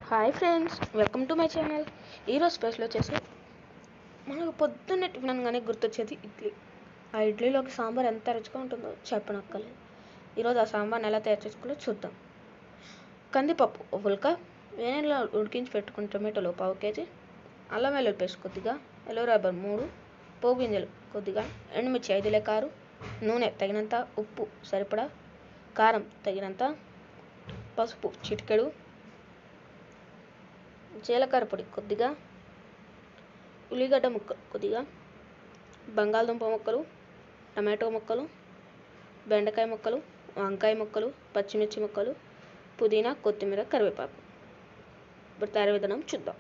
hi friends welcome to my channel ఈరోజు special వచ్చేసి మనకు పొద్దున్నే టిఫిన్ అనగానే గుర్తొచ్చేది ఇడ్లీ ఆ ఇడ్లీలోకి సాంబార్ ఎంత రుచిగా ఉంటుందో చెప్పనక్కర్లేదు ఈరోజు ఆ సాంబార్ని ఎలా తయారు చేసుకోవాలో చూద్దాం కందిపప్పు ఒక ఉల్క వేనెల్లో ఉడికించి పెట్టుకున్న టొమాటోలు పావు కేజీ అల్లం వెల్లుల్లి పేస్ట్ కొద్దిగా ఎల్లో రబ్బర్ మూడు పోపు గింజలు కొద్దిగా ఎండుమిర్చి ఐదు లెక్కారు నూనె తగినంత ఉప్పు సరిపడా కారం తగినంత పసుపు చిటికెడు జీలకర్ర పొడి కొద్దిగా ఉల్లిగడ్డ ముక్కలు కొద్దిగా బంగాళదుంప ముక్కలు టమాటో ముక్కలు బెండకాయ ముక్కలు వంకాయ ముక్కలు పచ్చిమిర్చి ముక్కలు పుదీనా కొత్తిమీర కరివేపాకు ఇప్పుడు తయారు విధానం చూద్దాం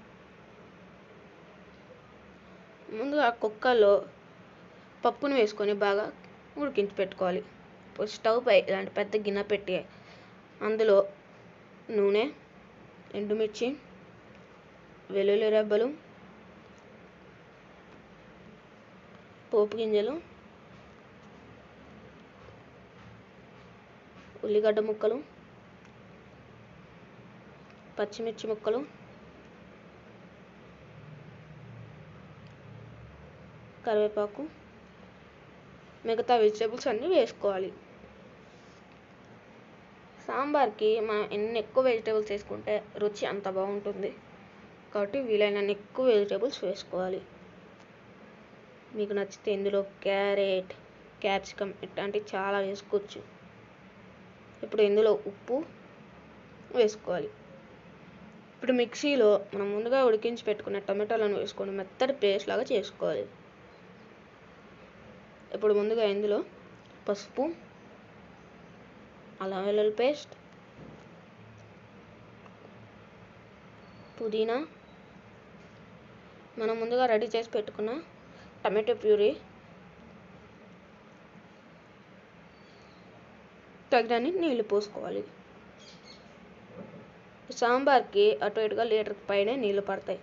ముందుగా కుక్కర్లో పప్పును వేసుకొని బాగా ఉడికించి పెట్టుకోవాలి ఇప్పుడు స్టవ్ పై ఇలాంటి పెద్ద గిన్నె పెట్టి అందులో నూనె ఎండుమిర్చి వెల్లుల్లి రెబ్బలు పోపు గింజలు ఉల్లిగడ్డ ముక్కలు పచ్చిమిర్చి ముక్కలు కరివేపాకు మిగతా వెజిటేబుల్స్ అన్నీ వేసుకోవాలి సాంబార్కి మనం ఎన్ని ఎక్కువ వెజిటేబుల్స్ వేసుకుంటే రుచి అంత బాగుంటుంది కాబట్టి వీలైనన్ని ఎక్కువ వెజిటేబుల్స్ వేసుకోవాలి మీకు నచ్చితే ఇందులో క్యారెట్ క్యాప్సికమ్ ఇట్లాంటివి చాలా వేసుకోవచ్చు ఇప్పుడు ఇందులో ఉప్పు వేసుకోవాలి ఇప్పుడు మిక్సీలో మనం ముందుగా ఉడికించి పెట్టుకున్న టమాటాలను వేసుకొని మెత్తటి పేస్ట్ లాగా చేసుకోవాలి ఇప్పుడు ముందుగా ఇందులో పసుపు అల్లం వెల్లుల్లి పేస్ట్ పుదీనా మనం ముందుగా రెడీ చేసి పెట్టుకున్న టమాటో ప్యూరీ తగినన్ని నీళ్లు పోసుకోవాలి సాంబార్కి అటు ఇటుగా లీటర్ పైనే నీళ్లు పడతాయి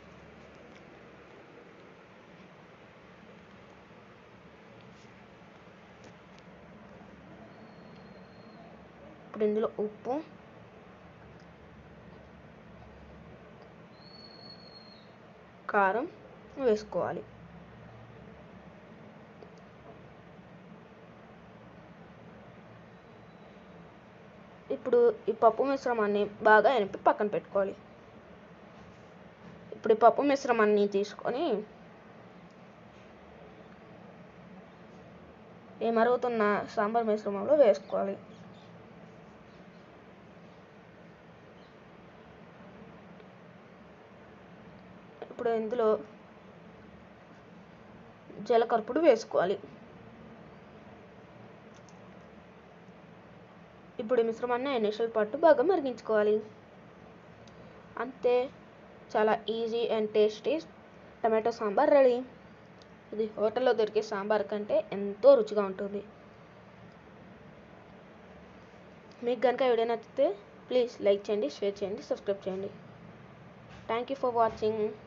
ఇప్పుడు ఇందులో ఉప్పు కారం వేసుకోవాలి ఇప్పుడు ఈ పప్పు మిశ్రమాన్ని బాగా ఎనిపి పక్కన పెట్టుకోవాలి ఇప్పుడు ఈ పప్పు మిశ్రమాన్ని తీసుకొని ఈ మరుగుతున్న సాంబార్ మిశ్రమంలో వేసుకోవాలి ఇప్పుడు ఇందులో జీలకర్ర పొడి వేసుకోవాలి ఇప్పుడు ఈ మిశ్రమాన్ని ఐదు నిమిషాల పాటు బాగా మరిగించుకోవాలి అంతే చాలా easy and tasty tomato sambar ready ఇది హోటల్లో దొరికే సాంబార్ కంటే ఎంతో రుచిగా ఉంటుంది మీకు కనుక వీడియో నచ్చితే ప్లీజ్ లైక్ చేయండి షేర్ చేయండి సబ్స్క్రైబ్ చేయండి థ్యాంక్ యూ ఫర్ వాచింగ్